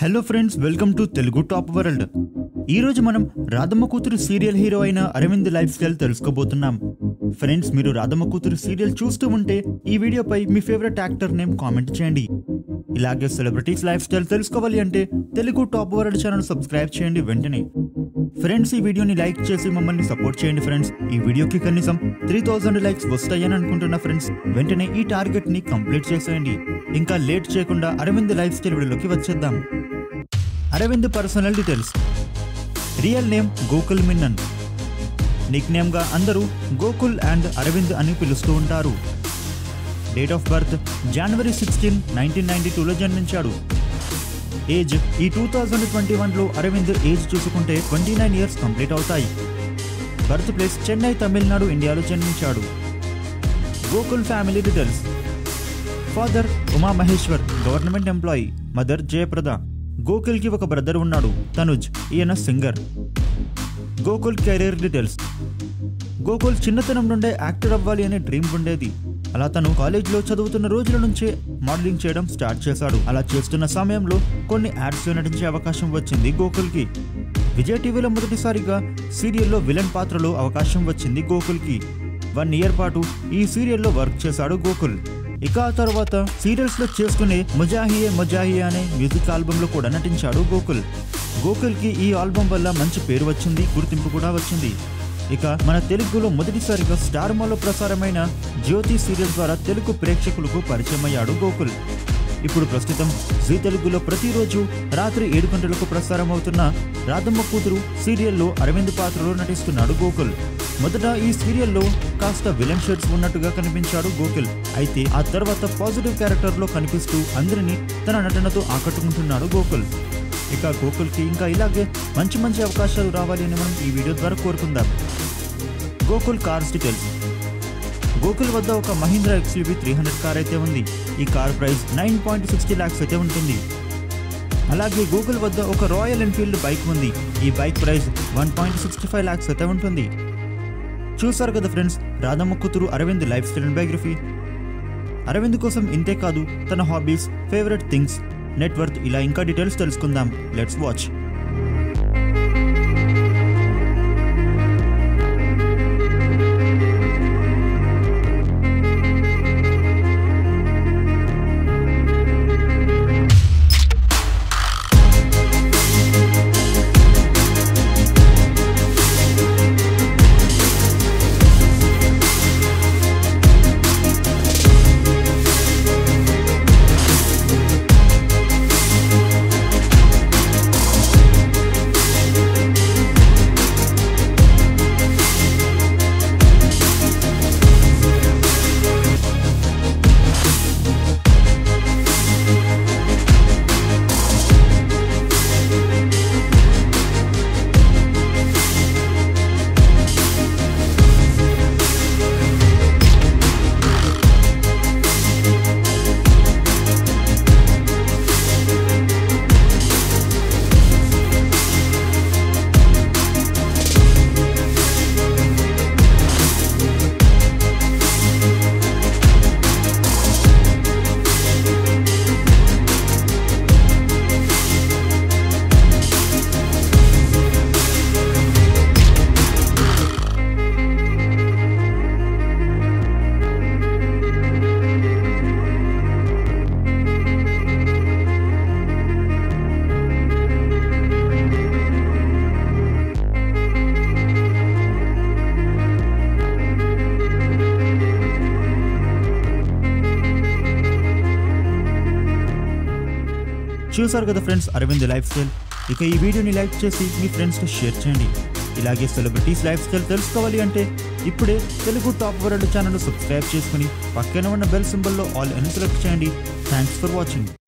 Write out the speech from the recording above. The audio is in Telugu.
hello friends welcome to Telugu top world ఈ రోజు మనం రాధమ్మ కూతురు సీరియల్ హీరో అయిన అరవింద్ లైఫ్ స్టైల్ తెలుసుకోబోతున్నాం ఫ్రెండ్స్ మీరు రాధమ్మ కూతురు సీరియల్ చూస్తూ ఉంటే ఈ వీడియోపై మీ ఫేవరెట్ యాక్టర్ నేమ్ కామెంట్ చేయండి ఇలాగే సెలబ్రిటీస్ లైఫ్ స్టైల్ తెలుసుకోవాలి అంటే Telugu top world channel subscribe చేయండి వెంటనే ఫ్రెండ్స్ ఈ వీడియోని లైక్ చేసి మమ్మల్ని సపోర్ట్ చేయండి ఫ్రెండ్స్ ఈ వీడియోకి కనీసం త్రీ థౌసండ్ లైక్స్ వస్తాయని అనుకుంటున్నా ఫ్రెండ్స్ వెంటనే ఈ టార్గెట్ ని కంప్లీట్ చేసేయండి ఇంకా లేట్ చేయకుండా అరవింద్ లైఫ్ స్టైల్ వీడియోలోకి వచ్చేద్దాం Aravind personal details real name Gokul Minnan nick నేమ్గా అందరూ గోకుల్ అండ్ అరవింద్ అని పిలుస్తూ ఉంటారు date of birth January sixteen nineteen ninety టూలో జన్మించాడు ఏజ్ ఈ టూ థౌజండ్ ట్వంటీ వన్లో అరవింద్ ఏజ్ చూసుకుంటే ట్వంటీ నైన్ ఇయర్స్ కంప్లీట్ అవుతాయి బర్త్ ప్లేస్ చెన్నై తమిళనాడు ఇండియాలో జన్మించాడు Gokul family details father Uma Maheshwar government employee mother Jayaprada గోకుల్కి ఒక బ్రదర్ ఉన్నాడు తనుజ్ ఈయన singer Gokul career details Gokul చిన్నతనం నుండే యాక్టర్ అవ్వాలి అనే డ్రీమ్ ఉండేది అలా తను కాలేజ్లో చదువుతున్న రోజుల నుంచే మోడలింగ్ చేయడం స్టార్ట్ చేశాడు అలా చేస్తున్న సమయంలో కొన్ని యాడ్స్లో నటించే అవకాశం వచ్చింది గోకుల్కి విజయ్ టీవీలో మొదటిసారిగా సీరియల్లో విలన్ పాత్రలో అవకాశం వచ్చింది గోకుల్కి వన్ ఇయర్ పాటు ఈ సీరియల్లో వర్క్ చేశాడు గోకుల్ ఇక ఆ తర్వాత సీరియల్స్ లో చేసుకునే ముజాహియే ముజాహియే అనే మ్యూజిక్ ఆల్బమ్ లో కూడా నటించాడు గోకుల్ గోకుల్ కి ఈ ఆల్బమ్ వల్ల మంచి పేరు వచ్చింది గుర్తింపు కూడా వచ్చింది ఇక మన తెలుగులో మొదటిసారిగా స్టార్ మాలో ప్రసారమైన జ్యోతి సీరియల్ ద్వారా తెలుగు ప్రేక్షకులకు పరిచయం అయ్యాడు గోకుల్ ఇప్పుడు ప్రస్తుతం జీ తెలుగులో ప్రతిరోజు రాత్రి ఏడు గంటలకు ప్రసారం అవుతున్న రాధమ్మ కూతురు సీరియల్లో అరవింద్ పాత్రలో నటిస్తున్నాడు గోకుల్ మొదట ఈ సీరియల్లో కాస్త విలన్ షేడ్స్ ఉన్నట్టుగా కనిపించాడు గోకుల్ అయితే ఆ తర్వాత పాజిటివ్ క్యారెక్టర్లో కనిపిస్తూ అందరినీ తన నటనతో ఆకట్టుకుంటున్నాడు గోకుల్ ఇక గోకుల్కి ఇంకా ఇలాగే మంచి మంచి అవకాశాలు రావాలి అని మనం ఈ వీడియో ద్వారా కోరుకుందాం గోకుల్ కార్స్ డీటెయిల్స్ గోకుల్ వద్ద ఒక Mahindra XUV three hundred car అయితే ఉంది ఈ car price nine point sixty lakhs అయితే ఉంటుంది అలాగే గూగుల్ వద్ద ఒక రాయల్ ఎన్ఫీల్డ్ బైక్ ఉంది ఈ bike price one point sixty five lakhs అయితే ఉంటుంది చూసారు కదా friends Radhamma Kuthuru Aravind lifestyle and biography Aravind కోసం ఇంతే కాదు తన హాబీస్ ఫేవరెట్ థింగ్స్ నెట్వర్త్ ఇలా ఇంకా డీటెయిల్స్ తెలుసుకుందాం లెట్స్ వాచ్ చూసారు కదా ఫ్రెండ్స్ అరవింద్ లైఫ్ స్టైల్ ఇక ఈ వీడియోని లైక్ చేసి మీ ఫ్రెండ్స్తో షేర్ చేయండి ఇలాగే సెలబ్రిటీస్ లైఫ్ స్టైల్ తెలుసుకోవాలి అంటే ఇప్పుడే Telugu top world channel subscribe చేసుకుని పక్కన ఉన్న బెల్ సింబల్లో ఆల్ అని సెలెక్ట్ చేయండి థ్యాంక్స్ ఫర్ వాచింగ్